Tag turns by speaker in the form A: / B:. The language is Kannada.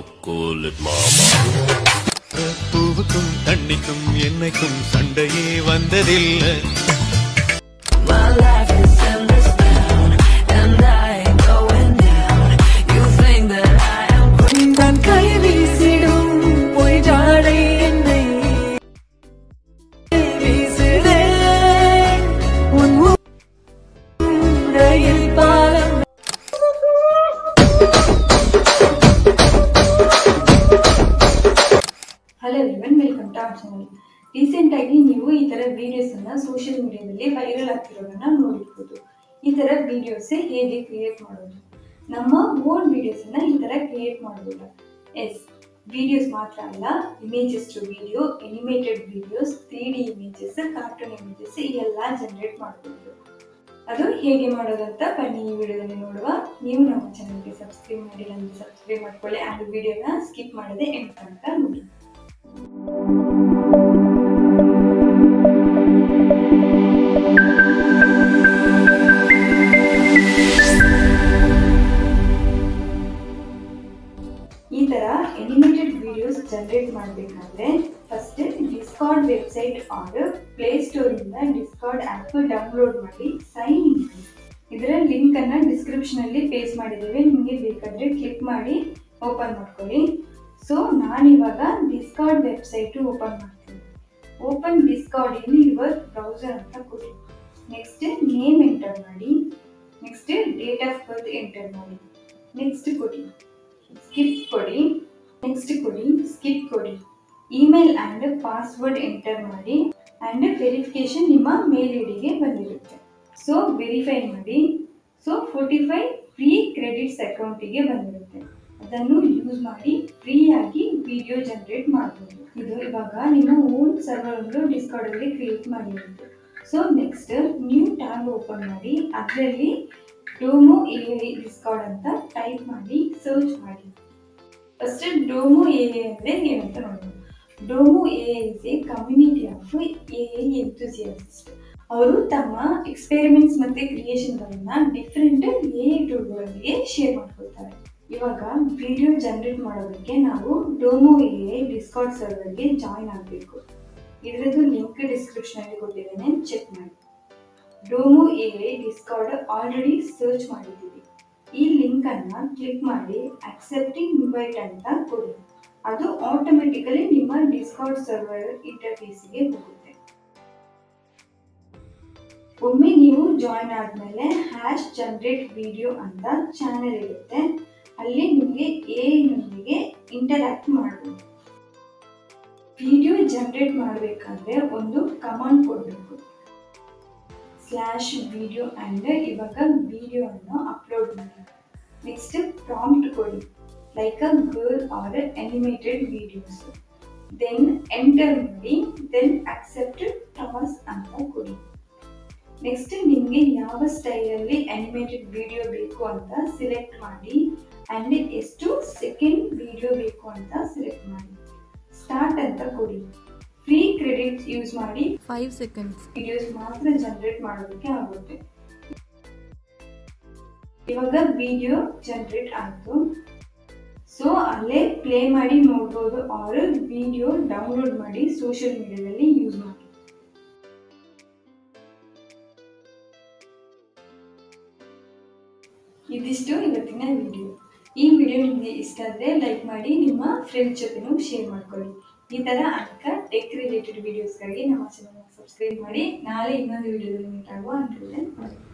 A: cool it, mama.
B: பூவுக்கும் தண்ணிக்கும் என்னைக்கும் சண்டையே வந்ததில்லை
C: My life is in this town, and I ain't going down. You think that I am
D: தன் கை வீசிடும் பொய் ஜாடை என்னை வீசுதே உன் ரயில் பாலம்
E: hello everyone welcome to our channel recent ಆಗಿ ನೀವು ಈ ತರ ವಿಡಿಯೋಸ್ ಅನ್ನ ಸೋಷಿಯಲ್ ಮೀಡಿಯಾದಲ್ಲಿ ವೈರಲ್ ಆಗ್ತಿರೋದನ್ನ ನೋಡಿರ್ಬೋದು ಈ ತರ ವಿಡಿಯೋಸ್ ಹೇಗೆ ಕ್ರಿಯೇಟ್ ಮಾಡೋದು ನಮ್ಮ ಓನ್ ವಿಡಿಯೋಸ್ ಅನ್ನ ಈ ತರ ಕ್ರಿಯೇಟ್ ಮಾಡೋದಿಲ್ಲ ಎಸ್ ವಿಡಿಯೋಸ್ ಮಾತ್ರ ಅಲ್ಲ images to video animated videos three D images cartoon images ಎಲ್ಲ ಜನರೇಟ್ ಮಾಡ್ಬೋದು ಅದು ಹೇಗೆ ಮಾಡೋದು ಅಂತ ಬನ್ನಿ ಈ ವಿಡಿಯೋದಲ್ಲಿ ನೋಡುವ ನೀವು ನಮ್ಮ ಚಾನಲ್ಗೆ ಸಬ್ಸ್ಕ್ರೈಬ್ ಮಾಡಿಲ್ಲ ಅಂದ್ರೆ ಸಬ್ಸ್ಕ್ರೈಬ್ ಮಾಡ್ಕೊಳ್ಳಿ ಆ್ಯಂಡ್ ವಿಡಿಯೋನ ಸ್ಕಿಪ್ ಮಾಡದೆ ಎಂಡ್ ತನಕ ನೋಡಿ ಈ ತರ ಎನಿಮೇಟೆಡ್ ವಿಡಿಯೋಸ್ ಜನರೇಟ್ ಮಾಡಬೇಕಾದ್ರೆ first Discord website or Play Store ಇಂದ ಡಿಸ್ಕಾರ್ಡ್ ಆ್ಯಪ್ ಡೌನ್ಲೋಡ್ ಮಾಡಿ ಸೈನ್ ಇನ್ ಮಾಡಿ ಇದರ ಲಿಂಕ್ ಅನ್ನ ಡಿಸ್ಕ್ರಿಪ್ಷನ್ ಅಲ್ಲಿ ಪೇಸ್ಟ್ ಮಾಡಿದ್ದೇವೆ ನಿಮಗೆ ಬೇಕಾದ್ರೆ ಕ್ಲಿಕ್ ಮಾಡಿ ಓಪನ್ ಮಾಡ್ಕೊಳ್ಳಿ ಸೊ ನಾನಿವಾಗ ಡಿಸ್ಕಾರ್ಡ್ ವೆಬ್ಸೈಟ್ ಓಪನ್ ಮಾಡ್ತೀನಿ ಓಪನ್ ಡಿಸ್ಕಾರ್ಡ್ ಇಲ್ಲಿ ಯುವರ್ ಬ್ರೌಸರ್ ಅಂತ ಕೊಡಿ ನೆಕ್ಸ್ಟ್ ನೇಮ್ ಎಂಟರ್ ಮಾಡಿ next date of birth enter ಮಾಡಿ ನೆಕ್ಸ್ಟ್ ಕೊಡಿ ಸ್ಕಿಪ್ ಕೊಡಿ ನೆಕ್ಸ್ಟ್ ಕೊಡಿ ಸ್ಕಿಪ್ ಕೊಡಿ ಇಮೇಲ್ ಆ್ಯಂಡ್ ಪಾಸ್ವರ್ಡ್ ಎಂಟರ್ ಮಾಡಿ ಆ್ಯಂಡ್ ವೆರಿಫಿಕೇಶನ್ ನಿಮ್ಮ ಮೇಲ್ ಐಡಿಗೆ ಬಂದಿರುತ್ತೆ ಸೊ ವೆರಿಫೈ ಮಾಡಿ so forty five free credits ಅಕೌಂಟಿಗೆ ಬಂದಿರುತ್ತೆ ಅದನ್ನು ಯೂಸ್ ಮಾಡಿ ಫ್ರೀಯಾಗಿ ವಿಡಿಯೋ ಜನರೇಟ್ ಮಾಡ್ಬೋದು ಇದು ಇವಾಗ ನಿಮ್ಮ ಓನ್ ಸರ್ವರ್ ಒಂದು ಡಿಸ್ಕಾರ್ಡಲ್ಲಿ ಕ್ರಿಯೇಟ್ ಮಾಡಿರುತ್ತೆ so next new tab open ಮಾಡಿ ಅದರಲ್ಲಿ ಡೋಮೋ ಎ ಐ ಡಿಸ್ಕಾರ್ಡ್ ಅಂತ ಟೈಪ್ ಮಾಡಿ ಸರ್ಚ್ ಮಾಡಿ ಫಸ್ಟ್ ಡೋಮೋ ಎ ಐ ಅಂದರೆ ಏನಂತ ನೋಡೋಣ Domo A I is a community of A I enthusiasts ಅವರು ತಮ್ಮ ಎಕ್ಸ್ಪೆರಿಮೆಂಟ್ಸ್ ಮತ್ತೆ ಕ್ರಿಯೇಷನ್ಗಳನ್ನ ಡಿಫ್ರೆಂಟ್ ಎ ಐ ಟೂಲ್ಗಳೊಂದಿಗೆ ಶೇರ್ ಮಾಡ್ಕೊಳ್ತಾರೆ ಇವಾಗ ವಿಡಿಯೋ ಜನರೇಟ್ ಮಾಡೋದಕ್ಕೆ ನಾವು ಡೋಮೋ ಎ ಐ ಡಿಸ್ಕಾರ್ಡ್ ಸರ್ವರ್ಗೆ ಜಾಯಿನ್ ಆಗಬೇಕು ಇದರದ್ದು ಲಿಂಕ್ ಡಿಸ್ಕ್ರಿಪ್ಷನಲ್ಲಿ ಕೊಟ್ಟಿದ್ದೇನೆ ಚೆಕ್ ಮಾಡಿ ಡೋಮೋ A I Discord already search ಮಾಡಿದ್ದೀವಿ ಈ ಲಿಂಕ್ ಅನ್ನ ಕ್ಲಿಕ್ ಮಾಡಿ ಅಕ್ಸೆಪ್ಟಿಂಗ್ ಇನ್ವೈಟ್ ಅಂತ ಕೊಡಿ ಅದು ಆಟೋಮೆಟಿಕಲಿ ನಿಮ್ಮ ಡಿಸ್ಕಾರ್ಡ್ ಸರ್ವರ್ ಇಂಟರ್ಫೇಸ್ಗೆ ಹೋಗುತ್ತೆ ಒಮ್ಮೆ ನೀವು ಜಾಯಿನ್ ಆದಮೇಲೆ ಹ್ಯಾಶ್ ಜನರೇಟ್ ವಿಡಿಯೋ ಅಂತ ಚಾನೆಲ್ ಇರುತ್ತೆ ಅಲ್ಲಿ ನಿಮಗೆ ಎ ನೊಂದಿಗೆ ಇಂಟರಾಕ್ಟ್ ಮಾಡ್ಬೋದು ವಿಡಿಯೋ ಜನರೇಟ್ ಮಾಡಬೇಕಾದ್ರೆ ಒಂದು ಕಮಾಂಡ್ ಕೊಡಬೇಕು ಸ್ಲ್ಯಾಶ್ ವಿಡಿಯೋ ಆ್ಯಂಡ್ ಇವಾಗ ವಿಡಿಯೋವನ್ನು ಅಪ್ಲೋಡ್ ಮಾಡಿ ನೆಕ್ಸ್ಟ್ ಪ್ರಾಂಪ್ಟ್ ಕೊಡಿ like a girl or animated videos then enter ಮಾಡಿ ದೆನ್ ಅಕ್ಸೆಪ್ಟ್ ಟಾಸ್ ಅಂತ ಕೊಡಿ ನೆಕ್ಸ್ಟ್ ನಿಮಗೆ ಯಾವ ಸ್ಟೈಲಲ್ಲಿ ಅನಿಮೇಟೆಡ್ ವಿಡಿಯೋ ಬೇಕು ಅಂತ ಸಿಲೆಕ್ಟ್ ಮಾಡಿ ಆ್ಯಂಡ್ ಎಷ್ಟು ಸೆಕೆಂಡ್ ವಿಡಿಯೋ ಬೇಕು ಅಂತ ಸಿಲೆಕ್ಟ್ ಮಾಡಿ ಸ್ಟಾರ್ಟ್ ಅಂತ ಕೊಡಿ ಫ್ರೀ ಕ್ರೆಡಿಟ್ಸ್ ಯೂಸ್ ಮಾಡಿ
F: ಫೈವ್ ಸೆಕೆಂಡ್ಸ್
E: ವಿಡಿಯೋಸ್ ಮಾತ್ರ ಜನರೇಟ್ ಮಾಡೋದಕ್ಕೆ ಆಗುತ್ತೆ ಇವಾಗ ವಿಡಿಯೋ ಜನರೇಟ್ ಆಯಿತು ಸೊ ಅಲ್ಲೇ ಪ್ಲೇ ಮಾಡಿ ನೋಡ್ಬೋದು ಆರ್ ವಿಡಿಯೋ ಡೌನ್ಲೋಡ್ ಮಾಡಿ ಸೋಷಿಯಲ್ ಮೀಡಿಯಾದಲ್ಲಿ ಯೂಸ್ ಮಾಡಿ ಇದಿಷ್ಟು ಇವತ್ತಿನ ವಿಡಿಯೋ ಈ ವಿಡಿಯೋ ನಿಮಗೆ ಇಷ್ಟ ಆದರೆ ಲೈಕ್ ಮಾಡಿ ನಿಮ್ಮ ಫ್ರೆಂಡ್ಸ್ ಜೊತೆನೂ ಶೇರ್ ಮಾಡ್ಕೊಳ್ಳಿ ಈ ಥರ ಅನೇಕ ಟೆಕ್ ರಿಲೇಟೆಡ್ ವಿಡಿಯೋಸ್ಗಾಗಿ ನಮ್ಮ ಚಾನಲ್ನ ಸಬ್ಸ್ಕ್ರೈಬ್ ಮಾಡಿ ನಾಳೆ ಇನ್ನೊಂದು ವಿಡಿಯೋದಲ್ಲಿ ಮೀಟ್ ಆಗುವ ಅಂತ